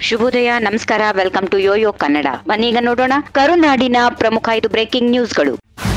ಶುಭೋದಯ ನಮಸ್ಕಾರ welcome to YoYo Kannada ಬನ್ನೀಗ ನೋಡೋಣ ಕರುನಾಡಿನ ಪ್ರಮುಖ ಐದು ಬ್ರೇಕಿಂಗ್ ನ್ಯೂಸ್ಗಳು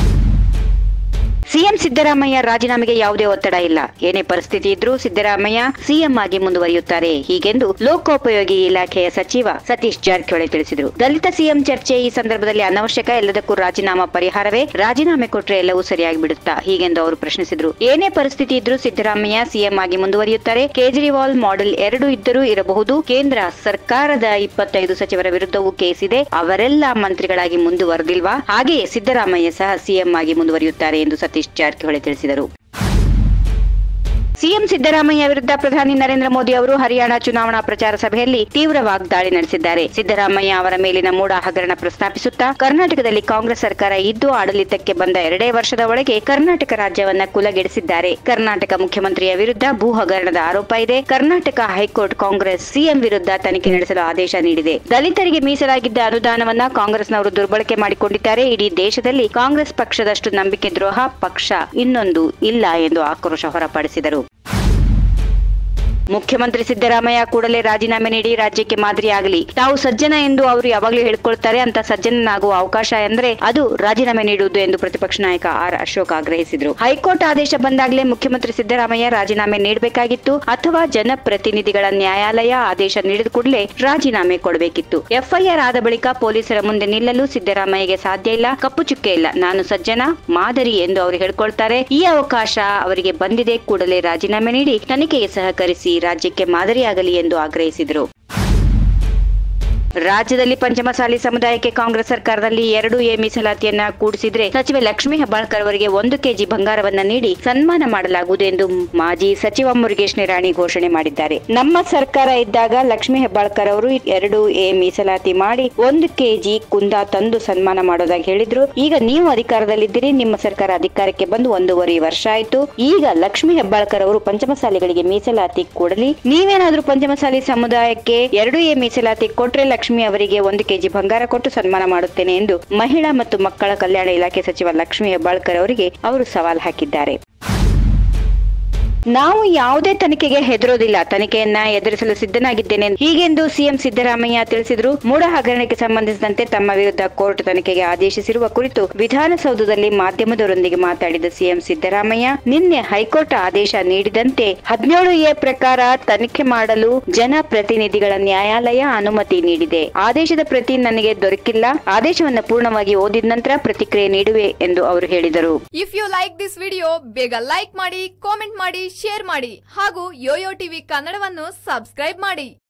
ಸಿಎಂ ಸಿದ್ದರಾಮಯ್ಯ ರಾಜೀನಾಮೆಗೆ ಯಾವುದೇ ಒತ್ತಡ ಇಲ್ಲ ಏನೇ ಪರಿಸ್ಥಿತಿ ಇದ್ರೂ ಸಿದ್ದರಾಮಯ್ಯ ಸಿಎಂ ಆಗಿ ಮುಂದುವರಿಯುತ್ತಾರೆ ಹೀಗೆಂದು ಲೋಕೋಪಯೋಗಿ ಇಲಾಖೆಯ ಸಚಿವ ಸತೀಶ್ ಜಾರಕಿಹೊಳಿ ತಿಳಿಸಿದರು ದಲಿತ ಸಿಎಂ ಚರ್ಚೆ ಈ ಸಂದರ್ಭದಲ್ಲಿ ಅನವಶ್ಯಕ ಎಲ್ಲದಕ್ಕೂ ರಾಜೀನಾಮಾ ಪರಿಹಾರವೇ ರಾಜೀನಾಮೆ ಕೊಟ್ರೆ ಎಲ್ಲವೂ ಸರಿಯಾಗಿ ಬಿಡುತ್ತಾ ಹೀಗೆಂದು ಅವರು ಪ್ರಶ್ನಿಸಿದರು ಏನೇ ಪರಿಸ್ಥಿತಿ ಇದ್ರೂ ಸಿದ್ದರಾಮಯ್ಯ ಸಿಎಂ ಆಗಿ ಮುಂದುವರಿಯುತ್ತಾರೆ ಕೇಜ್ರಿವಾಲ್ ಮಾಡೆಲ್ ಎರಡು ಇದ್ದರೂ ಇರಬಹುದು ಕೇಂದ್ರ ಸರ್ಕಾರದ ಇಪ್ಪತ್ತೈದು ಸಚಿವರ ವಿರುದ್ಧವೂ ಕೇಸ್ ಇದೆ ಅವರೆಲ್ಲ ಮಂತ್ರಿಗಳಾಗಿ ಮುಂದುವರೆದಿಲ್ವಾ ಹಾಗೆಯೇ ಸಿದ್ದರಾಮಯ್ಯ ಸಹ ಸಿಎಂ ಆಗಿ ಮುಂದುವರಿಯುತ್ತಾರೆ ಎಂದು ಸತೀಶ್ ಜಾರಕಿಹೊಳಿ ತಿಳಿಸಿದರು ಸಿಎಂ ಸಿದ್ದರಾಮಯ್ಯ ವಿರುದ್ಧ ಪ್ರಧಾನಿ ನರೇಂದ್ರ ಮೋದಿ ಅವರು ಹರಿಯಾಣ ಚುನಾವಣಾ ಪ್ರಚಾರ ಸಭೆಯಲ್ಲಿ ತೀವ್ರ ವಾಗ್ದಾಳಿ ನಡೆಸಿದ್ದಾರೆ ಸಿದ್ದರಾಮಯ್ಯ ಅವರ ಮೇಲಿನ ಮೂಡ ಹಗರಣ ಪ್ರಸ್ತಾಪಿಸುತ್ತಾ ಕರ್ನಾಟಕದಲ್ಲಿ ಕಾಂಗ್ರೆಸ್ ಸರ್ಕಾರ ಇದ್ದು ಆಡಳಿತಕ್ಕೆ ಬಂದ ಎರಡೇ ವರ್ಷದ ಒಳಗೆ ಕರ್ನಾಟಕ ರಾಜ್ಯವನ್ನ ಕುಲಗೆಡಿಸಿದ್ದಾರೆ ಕರ್ನಾಟಕ ಮುಖ್ಯಮಂತ್ರಿಯ ವಿರುದ್ಧ ಭೂ ಹಗರಣದ ಆರೋಪ ಇದೆ ಕರ್ನಾಟಕ ಹೈಕೋರ್ಟ್ ಕಾಂಗ್ರೆಸ್ ಸಿಎಂ ವಿರುದ್ಧ ತನಿಖೆ ನಡೆಸಲು ಆದೇಶ ನೀಡಿದೆ ದಲಿತರಿಗೆ ಮೀಸಲಾಗಿದ್ದ ಅನುದಾನವನ್ನ ಕಾಂಗ್ರೆಸ್ನವರು ದುರ್ಬಳಕೆ ಮಾಡಿಕೊಂಡಿದ್ದಾರೆ ಇಡೀ ದೇಶದಲ್ಲಿ ಕಾಂಗ್ರೆಸ್ ಪಕ್ಷದಷ್ಟು ನಂಬಿಕೆ ದ್ರೋಹ ಪಕ್ಷ ಇನ್ನೊಂದು ಇಲ್ಲ ಎಂದು ಆಕ್ರೋಶ ಹೊರಪಡಿಸಿದರು ಮುಖ್ಯಮಂತ್ರಿ ಸಿದ್ದರಾಮಯ್ಯ ಕೂಡಲೇ ರಾಜೀನಾಮೆ ನೀಡಿ ರಾಜ್ಯಕ್ಕೆ ಮಾದರಿಯಾಗಲಿ ತಾವು ಸಜ್ಜನ ಎಂದು ಅವರು ಯಾವಾಗಲೂ ಹೇಳ್ಕೊಳ್ತಾರೆ ಅಂತ ಸಜ್ಜನನಾಗುವ ಅವಕಾಶ ಎಂದ್ರೆ ಅದು ರಾಜೀನಾಮೆ ನೀಡುವುದು ಎಂದು ಪ್ರತಿಪಕ್ಷ ನಾಯಕ ಆರ್ ಅಶೋಕ್ ಆಗ್ರಹಿಸಿದರು ಹೈಕೋರ್ಟ್ ಆದೇಶ ಬಂದಾಗಲೇ ಮುಖ್ಯಮಂತ್ರಿ ಸಿದ್ದರಾಮಯ್ಯ ರಾಜೀನಾಮೆ ನೀಡಬೇಕಾಗಿತ್ತು ಅಥವಾ ಜನಪ್ರತಿನಿಧಿಗಳ ನ್ಯಾಯಾಲಯ ಆದೇಶ ನೀಡಿದ ಕೂಡಲೇ ರಾಜೀನಾಮೆ ಕೊಡಬೇಕಿತ್ತು ಎಫ್ಐಆರ್ ಆದ ಬಳಿಕ ಪೊಲೀಸರ ಮುಂದೆ ನಿಲ್ಲಲು ಸಿದ್ದರಾಮಯ್ಯಗೆ ಸಾಧ್ಯ ಇಲ್ಲ ಕಪ್ಪು ಚುಕ್ಕೆ ಇಲ್ಲ ನಾನು ಸಜ್ಜನ ಮಾದರಿ ಎಂದು ಅವರು ಹೇಳ್ಕೊಳ್ತಾರೆ ಈ ಅವಕಾಶ ಅವರಿಗೆ ಬಂದಿದೆ ಕೂಡಲೇ ರಾಜೀನಾಮೆ ನೀಡಿ ತನಿಖೆಗೆ ಸಹಕರಿಸಿ ರಾಜ್ಯಕ್ಕೆ ಮಾದರಿಯಾಗಲಿ ಎಂದು ಆಗ್ರಹಿಸಿದರು ರಾಜ್ಯದಲ್ಲಿ ಪಂಚಮಸಾಲಿ ಸಮುದಾಯಕ್ಕೆ ಕಾಂಗ್ರೆಸ್ ಸರ್ಕಾರದಲ್ಲಿ ಎರಡು ಎ ಮೀಸಲಾತಿಯನ್ನ ಕೂಡಿಸಿದ್ರೆ ಸಚಿವೆ ಲಕ್ಷ್ಮೀ ಹೆಬ್ಬಾಳ್ಕರ್ ಅವರಿಗೆ ಒಂದು ಕೆಜಿ ಬಂಗಾರವನ್ನ ನೀಡಿ ಸನ್ಮಾನ ಮಾಡಲಾಗುವುದು ಎಂದು ಮಾಜಿ ಸಚಿವ ಮುರುಗೇಶ್ ನಿರಾಣಿ ಘೋಷಣೆ ಮಾಡಿದ್ದಾರೆ ನಮ್ಮ ಸರ್ಕಾರ ಇದ್ದಾಗ ಲಕ್ಷ್ಮೀ ಹೆಬ್ಬಾಳ್ಕರ್ ಅವರು ಎರಡು ಎ ಮೀಸಲಾತಿ ಮಾಡಿ ಒಂದು ಕೆಜಿ ಕುಂದ ತಂದು ಸನ್ಮಾನ ಮಾಡೋದಾಗಿ ಹೇಳಿದ್ರು ಈಗ ನೀವು ಅಧಿಕಾರದಲ್ಲಿದ್ದೀರಿ ನಿಮ್ಮ ಸರ್ಕಾರ ಅಧಿಕಾರಕ್ಕೆ ಬಂದು ಒಂದೂವರೆ ವರ್ಷ ಆಯ್ತು ಈಗ ಲಕ್ಷ್ಮೀ ಹೆಬ್ಬಾಳ್ಕರ್ ಅವರು ಪಂಚಮಸಾಲಿಗಳಿಗೆ ಮೀಸಲಾತಿ ಕೊಡಲಿ ನೀವೇನಾದ್ರೂ ಪಂಚಮಸಾಲಿ ಸಮುದಾಯಕ್ಕೆ ಎರಡು ಎ ಮೀಸಲಾತಿ ಕೊಟ್ರೆ ಲಕ್ಷ್ಮಿ ಅವರಿಗೆ ಒಂದು ಕೆಜಿ ಬಂಗಾರ ಕೊಟ್ಟು ಸನ್ಮಾನ ಮಾಡುತ್ತೇನೆ ಎಂದು ಮಹಿಳಾ ಮತ್ತು ಮಕ್ಕಳ ಕಲ್ಯಾಣ ಇಲಾಖೆ ಸಚಿವ ಲಕ್ಷ್ಮಿ ಹೆಬ್ಬಾಳ್ಕರ್ ಅವರಿಗೆ ಅವರು ಸವಾಲ್ ಹಾಕಿದ್ದಾರೆ ನಾವು ಯಾವುದೇ ತನಿಖೆಗೆ ಹೆದರೋದಿಲ್ಲ ತನಿಖೆಯನ್ನ ಎದುರಿಸಲು ಸಿದ್ಧನಾಗಿದ್ದೇನೆ ಹೀಗೆಂದು ಸಿಎಂ ಸಿದ್ದರಾಮಯ್ಯ ತಿಳಿಸಿದ್ರು ಮೂಡ ಹಗರಣಕ್ಕೆ ಸಂಬಂಧಿಸಿದಂತೆ ತಮ್ಮ ವಿರುದ್ಧ ಕೋರ್ಟ್ ತನಿಖೆಗೆ ಆದೇಶಿಸಿರುವ ಕುರಿತು ವಿಧಾನಸೌಧದಲ್ಲಿ ಮಾಧ್ಯಮದವರೊಂದಿಗೆ ಮಾತಾಡಿದ ಸಿಎಂ ಸಿದ್ದರಾಮಯ್ಯ ನಿನ್ನೆ ಹೈಕೋರ್ಟ್ ಆದೇಶ ನೀಡಿದಂತೆ ಹದಿನೇಳು ಎ ಪ್ರಕಾರ ತನಿಖೆ ಮಾಡಲು ಜನಪ್ರತಿನಿಧಿಗಳ ನ್ಯಾಯಾಲಯ ಅನುಮತಿ ನೀಡಿದೆ ಆದೇಶದ ಪ್ರತಿ ನನಗೆ ದೊರಕಿಲ್ಲ ಆದೇಶವನ್ನು ಪೂರ್ಣವಾಗಿ ಓದಿದ ನಂತರ ಪ್ರತಿಕ್ರಿಯೆ ನೀಡುವೆ ಎಂದು ಅವರು ಹೇಳಿದರು if you like this video ಬೇಗ ಲೈಕ್ ಮಾಡಿ ಕಾಮೆಂಟ್ ಮಾಡಿ ಶೇರ್ ಮಾಡಿ ಹಾಗೂ ಯೋಯೋ ಟಿವಿ ಕನ್ನಡವನ್ನು ಸಬ್ಸ್ಕ್ರೈಬ್ ಮಾಡಿ